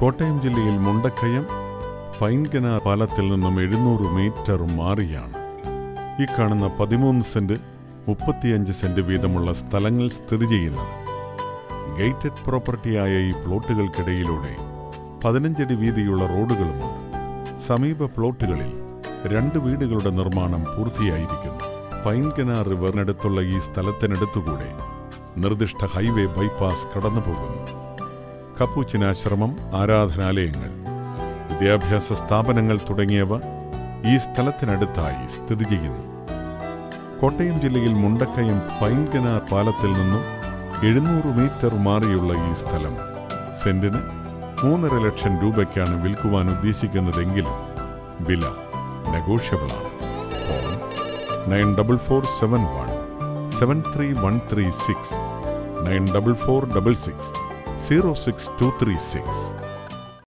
കോട്ടയം ജില്ലയിൽ മുണ്ടക്കയം പൈൻകന പാലത്തിൽ നിന്നും എഴുന്നൂറ് മീറ്റർ മാറിയാണ് ഈ കാണുന്ന പതിമൂന്ന് സെന്റ് മുപ്പത്തിയഞ്ച് സെന്റ് വീതമുള്ള സ്ഥലങ്ങൾ സ്ഥിതി ചെയ്യുന്നത് ഗേറ്റഡ് പ്രോപ്പർട്ടിയായ ഈ പ്ലോട്ടുകൾക്കിടയിലൂടെ പതിനഞ്ചടി വീതിയുള്ള റോഡുകളുമുണ്ട് സമീപ പ്ലോട്ടുകളിൽ രണ്ട് വീടുകളുടെ നിർമ്മാണം പൂർത്തിയായിരിക്കുന്നു പൈൻകന റിവറിനടുത്തുള്ള ഈ സ്ഥലത്തിനടുത്തുകൂടെ നിർദ്ദിഷ്ട ഹൈവേ ബൈപ്പാസ് കടന്നുപോകുന്നു കപ്പൂച്ചിനാശ്രമം ആരാധനാലയങ്ങൾ വിദ്യാഭ്യാസ സ്ഥാപനങ്ങൾ തുടങ്ങിയവ ഈ സ്ഥലത്തിനടുത്തായി സ്ഥിതി ചെയ്യുന്നു കോട്ടയം ജില്ലയിൽ മുണ്ടക്കയം പൈൻകന പാലത്തിൽ നിന്നും എഴുന്നൂറ് മീറ്റർ മാറിയുള്ള ഈ സ്ഥലം സെന്റിന് മൂന്നര ലക്ഷം രൂപയ്ക്കാണ് വിൽക്കുവാൻ ഉദ്ദേശിക്കുന്നതെങ്കിലും വില നെഗോഷ്യബിളാണ് phone nine double four seven one seven three one three six nine double four double six zero six two three six